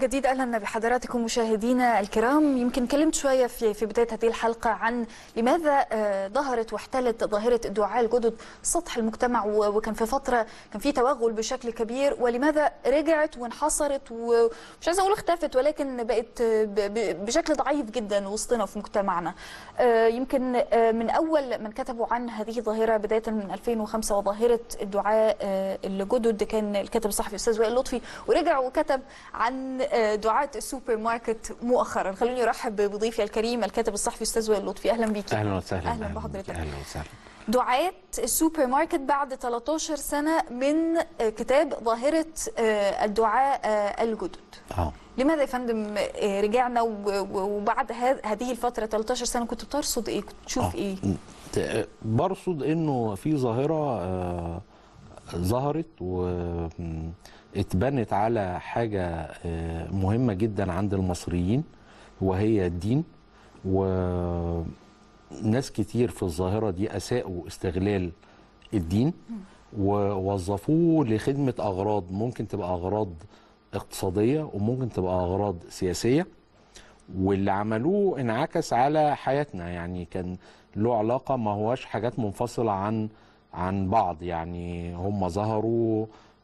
جديد اهلا بحضراتكم مشاهدينا الكرام يمكن كلمت شويه في في بدايه هذه الحلقه عن لماذا آه، ظهرت واحتلت ظاهره الدعاء الجدد سطح المجتمع و- وكان في فتره كان في توغل بشكل كبير ولماذا رجعت وانحصرت ومش عايزه اقول اختفت ولكن بقت آه، ب- ب- بشكل ضعيف جدا وسطنا في مجتمعنا آه، يمكن آه، من اول من كتبوا عن هذه الظاهره بدايه من 2005 وظاهره الدعاء آه، الجدد كان الكاتب الصحفي الاستاذ وائل لطفي ورجع وكتب عن آه، دعاة السوبر ماركت مؤخرا خلوني ارحب بضيفي الكريم الكاتب الصحفي الاستاذ وائل لطفي اهلا بيك اهلا وسهلا أهلاً بك. بحضرتك. اهلا وسهلا دعاة السوبر ماركت بعد 13 سنه من آه، كتاب ظاهره آه، الدعاء آه، الجدد اه لماذا يا فندم آه، رجعنا و- و- وبعد هذ- هذه الفتره 13 سنه كنت بترصد ايه كنت تشوف آه. ايه ت- برصد انه في ظاهره آه، ظهرت واتبنت على حاجه آه، مهمه جدا عند المصريين وهي الدين وناس كتير في الظاهره دي اساءوا استغلال الدين ووظفوه لخدمه اغراض ممكن تبقى اغراض اقتصاديه وممكن تبقى اغراض سياسيه واللي عملوه انعكس على حياتنا يعني كان له علاقه ما هواش حاجات منفصله عن عن بعض يعني هم ظهروا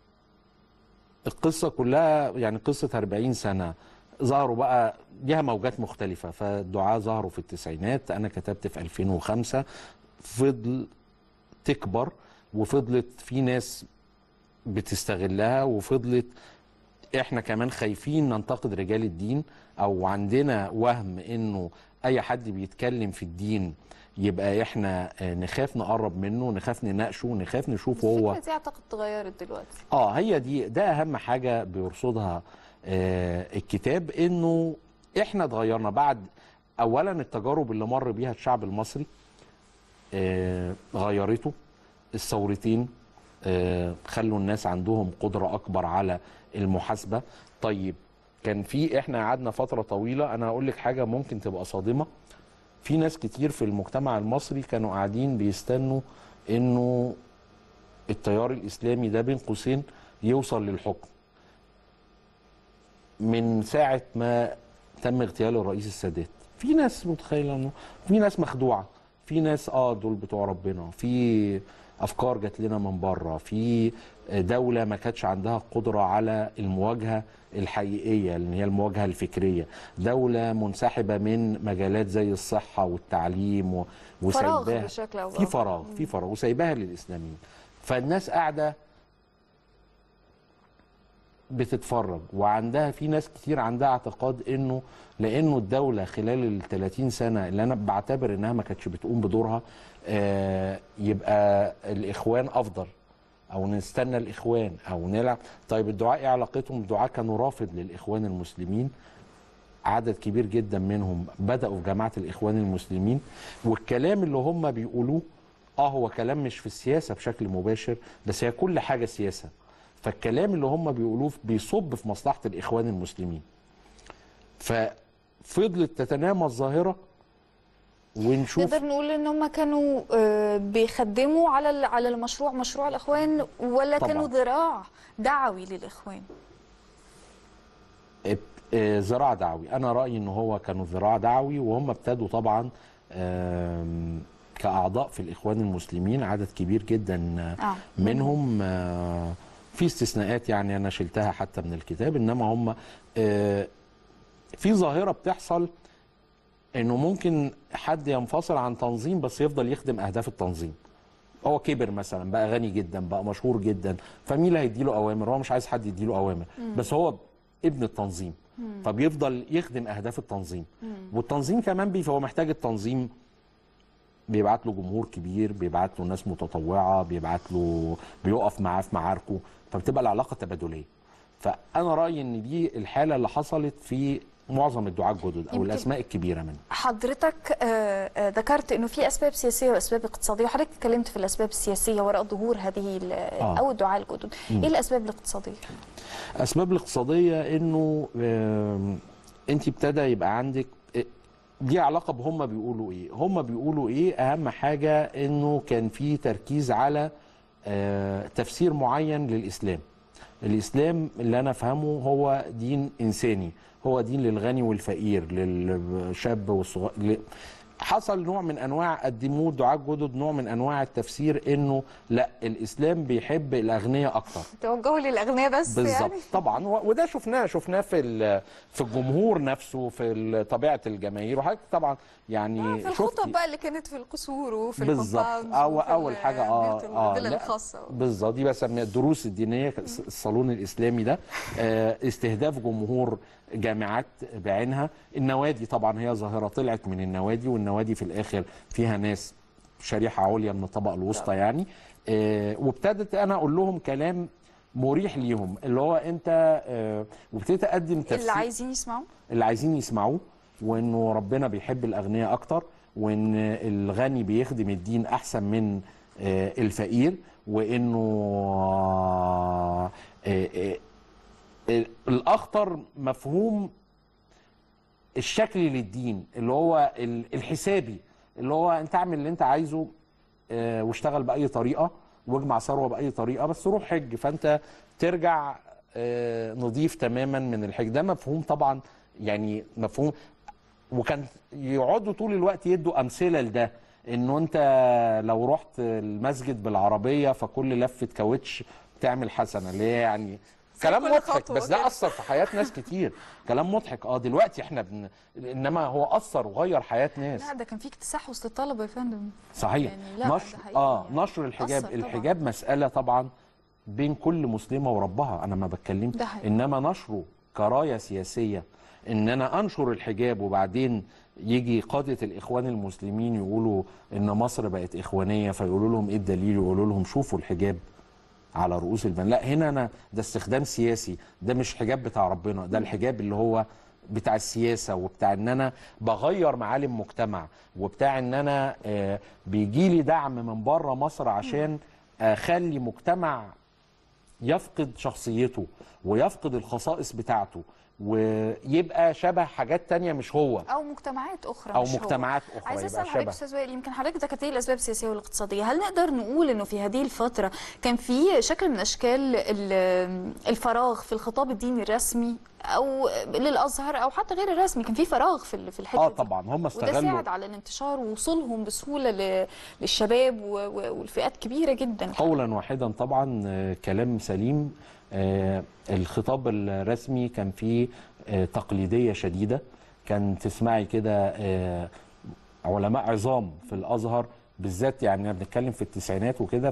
القصه كلها يعني قصه 40 سنه ظهروا بقى ليها موجات مختلفه فالدعاة ظهروا في التسعينات انا كتبت في 2005 فضل تكبر وفضلت في ناس بتستغلها وفضلت احنا كمان خايفين ننتقد رجال الدين او عندنا وهم انه اي حد بيتكلم في الدين يبقى احنا آه، نخاف نقرب منه نخاف نناقشه نخاف نشوف هو الفكره دي اعتقد اتغيرت دلوقتي اه هي دي ده اهم حاجه بيرصدها آه الكتاب انه احنا اتغيرنا بعد اولا التجارب اللي مر بيها الشعب المصري آه غيرته الثورتين آه خلوا الناس عندهم قدره اكبر على المحاسبه طيب كان في احنا قعدنا فتره طويله انا هقول لك حاجه ممكن تبقى صادمه في ناس كتير في المجتمع المصري كانوا قاعدين بيستنوا انه التيار الاسلامي ده بين قوسين يوصل للحكم من ساعه ما تم اغتيال الرئيس السادات في ناس متخيله انه في ناس مخدوعه في ناس اه دول بتوع ربنا في افكار جات لنا من بره في دوله ما كانتش عندها قدره على المواجهه الحقيقيه اللي هي المواجهه الفكريه دوله منسحبه من مجالات زي الصحه والتعليم و- فراغ وسايباها بشكل او في بآخر. فراغ في فراغ وسايباها للاسلاميين فالناس قاعده بتتفرج وعندها في ناس كتير عندها اعتقاد انه لانه الدوله خلال ال 30 سنه اللي انا بعتبر انها ما كانتش بتقوم بدورها آه يبقى الاخوان افضل او نستنى الاخوان او نلعب طيب الدعاء ايه علاقتهم الدعاء كانوا رافض للاخوان المسلمين عدد كبير جدا منهم بدأوا في جماعة الإخوان المسلمين والكلام اللي هم بيقولوه اه هو كلام مش في السياسة بشكل مباشر بس هي كل حاجة سياسة فالكلام اللي هم بيقولوه بيصب في مصلحة الإخوان المسلمين ففضلت تتنامى الظاهرة ونشوف نقدر نقول ان هم كانوا آه، بيخدموا على ال- على المشروع مشروع الاخوان ولا طبعاً. كانوا ذراع دعوي للاخوان اب- آه، ذراع دعوي انا رايي ان هو كانوا ذراع دعوي وهم ابتدوا طبعا آم، كاعضاء في الاخوان المسلمين عدد كبير جدا آه، آه. منهم آه، في استثناءات يعني انا شلتها حتى من الكتاب انما هم آه، في ظاهره بتحصل انه ممكن حد ينفصل عن تنظيم بس يفضل يخدم اهداف التنظيم هو كبر مثلا بقى غني جدا بقى مشهور جدا فمين اللي هيديله اوامر هو مش عايز حد يديله اوامر بس هو ابن التنظيم فبيفضل يخدم اهداف التنظيم والتنظيم كمان بي فهو محتاج التنظيم بيبعت له جمهور كبير بيبعت له ناس متطوعه بيبعت له بيقف معاه في معاركه فبتبقى العلاقه تبادليه فانا رايي ان دي الحاله اللي حصلت في معظم الدعاة الجدد او يمكن- الاسماء الكبيره منهم حضرتك آه، آه، ذكرت انه في اسباب سياسيه واسباب اقتصاديه وحضرتك اتكلمت في الاسباب السياسيه وراء ظهور هذه ال- آه. او الدعاء الجدد ايه الاسباب الاقتصاديه اسباب الاقتصاديه انه آم، انت ابتدى يبقى عندك آه، دي علاقه بهم بيقولوا ايه هم بيقولوا ايه اهم حاجه انه كان في تركيز على آه، تفسير معين للاسلام الاسلام اللي انا افهمه هو دين انساني هو دين للغني والفقير للشاب والصغير حصل نوع من انواع قدموه الدعاة الجدد نوع من انواع التفسير انه لا الاسلام بيحب الاغنياء اكتر توجهوا للاغنياء بس بالظبط يعني طبعا و- وده شفناه شفناه في ال- في الجمهور نفسه في ال- طبيعه الجماهير وحضرتك طبعا يعني في شفت الخطب بقى اللي كانت في القصور وفي بالظبط الكومباوندز أو وفي اول حاجه اه البيوت- اه الفلل لا، الخاصه بالظبط دي بسميها الدروس الدينيه الصالون الاسلامي ده آه، استهداف جمهور جامعات بعينها النوادي طبعا هي ظاهره طلعت من النوادي والنوادي في الاخر فيها ناس شريحه عليا من الطبقه الوسطى يعني آه، وابتدت انا اقول لهم كلام مريح ليهم اللي هو انت آه، وابتديت اقدم تفسير اللي عايزين يسمعوا اللي عايزين يسمعوه وانه ربنا بيحب الاغنياء اكتر وان الغني بيخدم الدين احسن من آه، الفقير وانه آه، آه، آه، الاخطر مفهوم الشكل للدين اللي هو ال- الحسابي اللي هو انت اعمل اللي انت عايزه آه، واشتغل باي طريقه واجمع ثروه باي طريقه بس روح حج فانت ترجع آه، نضيف تماما من الحج ده مفهوم طبعا يعني مفهوم وكان يقعدوا طول الوقت يدوا امثله لده انه انت لو رحت المسجد بالعربيه فكل لفه كاوتش تعمل حسنه اللي هي يعني كلام كل مضحك خطوة بس ده كده. اثر في حياه ناس كتير كلام مضحك اه دلوقتي احنا بن... انما هو اثر وغير حياه ناس لا ده كان في اكتساح وسط الطلبه يا فندم صحيح يعني لا، نشر ده حقيقي اه يعني. نشر الحجاب أثر طبعاً. الحجاب مساله طبعا بين كل مسلمه وربها انا ما بتكلم ده حقيقي. انما نشره كرايه سياسيه ان انا انشر الحجاب وبعدين يجي قاده الاخوان المسلمين يقولوا ان مصر بقت اخوانيه فيقولوا لهم ايه الدليل يقولوا لهم شوفوا الحجاب على رؤوس البنات لا هنا انا ده استخدام سياسي ده مش حجاب بتاع ربنا ده الحجاب اللي هو بتاع السياسه وبتاع ان انا بغير معالم مجتمع وبتاع ان انا آه، بيجي لي دعم من بره مصر عشان اخلي مجتمع يفقد شخصيته ويفقد الخصائص بتاعته ويبقى شبه حاجات تانية مش هو او مجتمعات اخرى او مش هو. مجتمعات اخرى عايزه يبقى اسال حضرتك شبه استاذ وائل يمكن حضرتك ذكرت لي الاسباب السياسيه والاقتصاديه هل نقدر نقول انه في هذه الفتره كان في شكل من اشكال ال- الفراغ في الخطاب الديني الرسمي او للازهر او حتى غير الرسمي كان في فراغ في ال- في الحته اه دي. طبعا هم وده استغلوا ساعد على الانتشار ووصولهم بسهوله ل- للشباب و- و- والفئات كبيره جدا قولا واحدا طبعا آه، كلام سليم آه، الخطاب الرسمي كان فيه آه، تقليدية شديدة كان تسمعي كده آه، علماء عظام في الأزهر بالذات يعني احنا بنتكلم في التسعينات وكده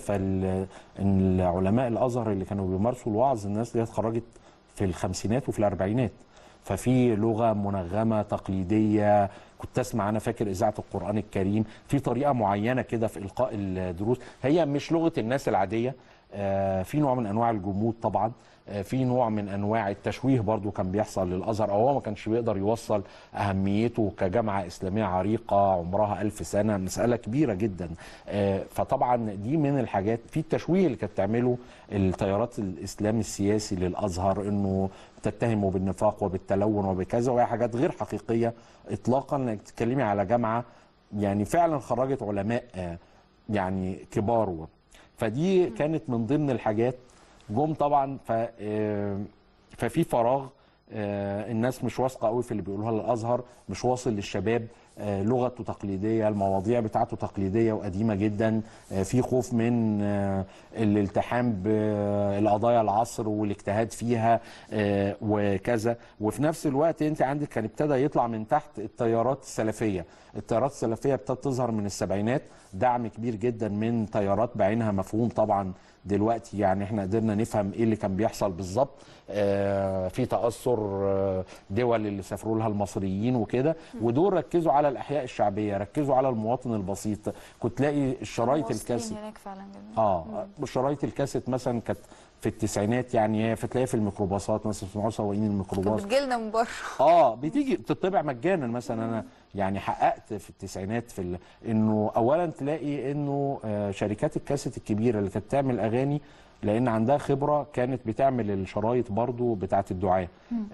فالعلماء الأزهر اللي كانوا بيمارسوا الوعظ الناس دي اتخرجت في الخمسينات وفي الأربعينات ففي لغه منغمه تقليديه كنت اسمع انا فاكر اذاعه القران الكريم في طريقه معينه كده في القاء الدروس هي مش لغه الناس العاديه آه، في نوع من انواع الجمود طبعا آه، في نوع من انواع التشويه برضو كان بيحصل للازهر او هو ما كانش بيقدر يوصل اهميته كجامعه اسلاميه عريقه عمرها ألف سنه مساله كبيره جدا آه، فطبعا دي من الحاجات في التشويه اللي كانت تعمله التيارات الاسلام السياسي للازهر انه تتهمه بالنفاق وبالتلون وبكذا وهي حاجات غير حقيقيه اطلاقا انك تتكلمي على جامعه يعني فعلا خرجت علماء آه، يعني كبار و- فدي كانت من ضمن الحاجات جم طبعا ف آه، ففي فراغ آه، الناس مش واثقه قوي في اللي بيقولوها للازهر مش واصل للشباب آه، لغته تقليديه المواضيع بتاعته تقليديه وقديمه جدا آه، في خوف من آه، الالتحام بالقضايا العصر والاجتهاد فيها آه، وكذا وفي نفس الوقت انت عندك كان ابتدى يطلع من تحت التيارات السلفيه التيارات السلفيه ابتدت تظهر من السبعينات دعم كبير جدا من تيارات بعينها مفهوم طبعا دلوقتي يعني احنا قدرنا نفهم ايه اللي كان بيحصل بالظبط آه، في تاثر آه، دول اللي سافروا لها المصريين وكده ودول ركزوا على الاحياء الشعبيه ركزوا على المواطن البسيط كنت تلاقي الشرايط واصلين الكاسيت هناك فعلا جدا اه شرايط الكاسيت مثلا كانت في التسعينات يعني فتلاقيها في الميكروباصات مثلا بيسمعوا سواقين الميكروباص بتجيلنا من بره اه بتيجي بتطبع مجانا مثلا انا يعني حققت في التسعينات في ال... انه اولا تلاقي انه آه، شركات الكاسيت الكبيره اللي كانت تعمل اغاني لان عندها خبره كانت بتعمل الشرايط برضو بتاعه الدعاه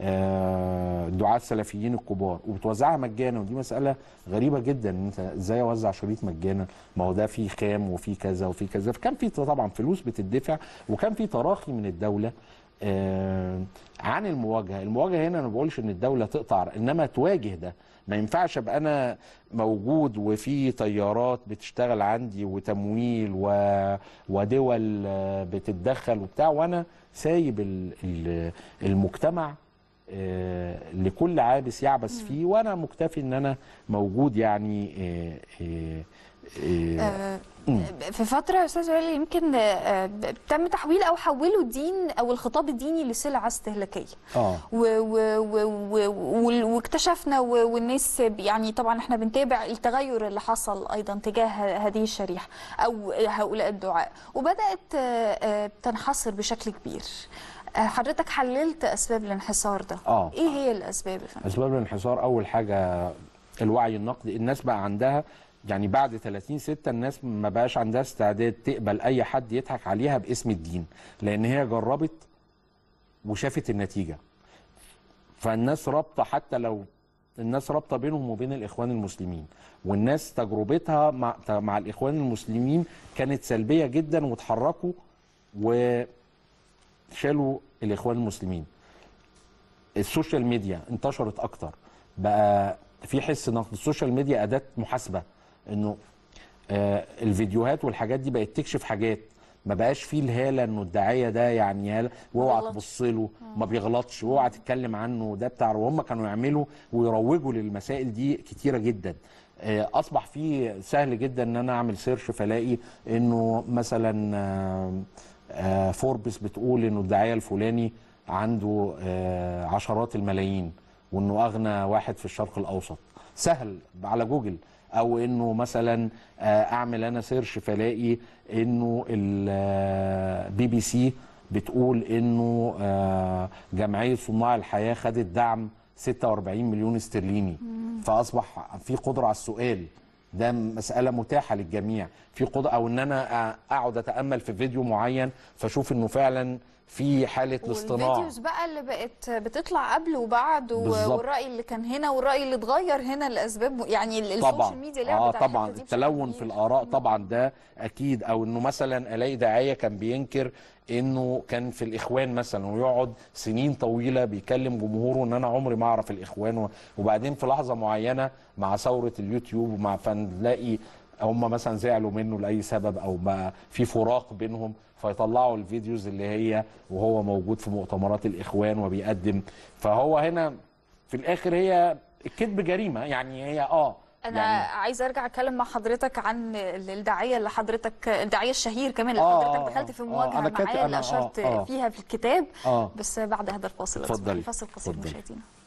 آه، الدعاه السلفيين الكبار وبتوزعها مجانا ودي مساله غريبه جدا ان انت ازاي اوزع شريط مجانا ما هو ده فيه خام وفيه كذا وفيه كذا فكان في طبعا فلوس بتدفع وكان في تراخي ترتقي من الدوله آه، عن المواجهه المواجهه هنا انا ما بقولش ان الدوله تقطع انما تواجه ده ما ينفعش ابقى انا موجود وفي طيارات بتشتغل عندي وتمويل و... ودول آه، بتتدخل وبتاع وانا سايب ال- ال- المجتمع آه، لكل عابس يعبس فيه وانا مكتفي ان انا موجود يعني آه، آه، آه، آه، في فترة يا أستاذ علي يمكن آه، تم تحويل أو حولوا الدين أو الخطاب الديني لسلعة استهلاكية اه و- و- و- و- وال- واكتشفنا و- والناس يعني طبعا احنا بنتابع التغير اللي حصل ايضا تجاه هذه الشريحه او هؤلاء الدعاء وبدات آه، آه، تنحصر بشكل كبير آه، حضرتك حللت اسباب الانحسار ده اه ايه هي الاسباب يا فندم؟ اسباب الانحسار اول حاجه الوعي النقدي الناس بقى عندها يعني بعد 30 6 الناس ما بقاش عندها استعداد تقبل اي حد يضحك عليها باسم الدين لان هي جربت وشافت النتيجه فالناس رابطه حتى لو الناس رابطه بينهم وبين الاخوان المسلمين والناس تجربتها مع مع الاخوان المسلمين كانت سلبيه جدا وتحركوا وشالوا الاخوان المسلمين السوشيال ميديا انتشرت اكتر بقى في حس نقد السوشيال ميديا اداه محاسبه انه آه الفيديوهات والحاجات دي بقت تكشف حاجات ما بقاش فيه الهاله انه الداعيه ده يعني هاله واوعى بيغلطش. تبص له ما بيغلطش واوعى تتكلم عنه ده بتاع وهم كانوا يعملوا ويروجوا للمسائل دي كتيره جدا آه، اصبح فيه سهل جدا ان انا اعمل سيرش فلاقي انه مثلا آه، آه، فوربس بتقول انه الداعيه الفلاني عنده آه، عشرات الملايين وانه اغنى واحد في الشرق الاوسط سهل على جوجل او انه مثلا آه، اعمل انا سيرش فلاقي انه البي بي سي بتقول انه آه، جمعيه صناع الحياه خدت دعم 46 مليون استرليني فاصبح في قدره على السؤال ده مسألة متاحة للجميع في قدرة أو إن أنا أقعد أتأمل في فيديو معين فأشوف إنه فعلا في حالة الاصطناع والفيديوز بقى اللي بقت بتطلع قبل وبعد و- بالظبط. والراي اللي كان هنا والراي اللي اتغير هنا لاسباب يعني ال- طبعا السوشيال ميديا لعبت اه على الحتة طبعا دي بشكل التلون في كبير. الاراء طبعا ده اكيد او انه مثلا الاقي داعيه كان بينكر انه كان في الاخوان مثلا ويقعد سنين طويله بيكلم جمهوره ان انا عمري ما اعرف الاخوان و- وبعدين في لحظه معينه مع ثوره اليوتيوب ومع فنلاقي هم مثلا زعلوا منه لاي سبب او بقى في فراق بينهم فيطلعوا الفيديوز اللي هي وهو موجود في مؤتمرات الاخوان وبيقدم فهو هنا في الاخر هي الكذب جريمه يعني هي اه انا يعني عايزه ارجع اتكلم مع حضرتك عن ال- الداعيه اللي حضرتك الداعيه الشهير كمان اللي آه، حضرتك آه، دخلت في آه، مواجهه أنا كاتب- معاه اللي أنا- آه، اشرت آه. فيها في الكتاب اه بس بعد هذا الفاصل لو اتفضلي، سمحتي. فاصل قصير اتفضلي. مشاهدينا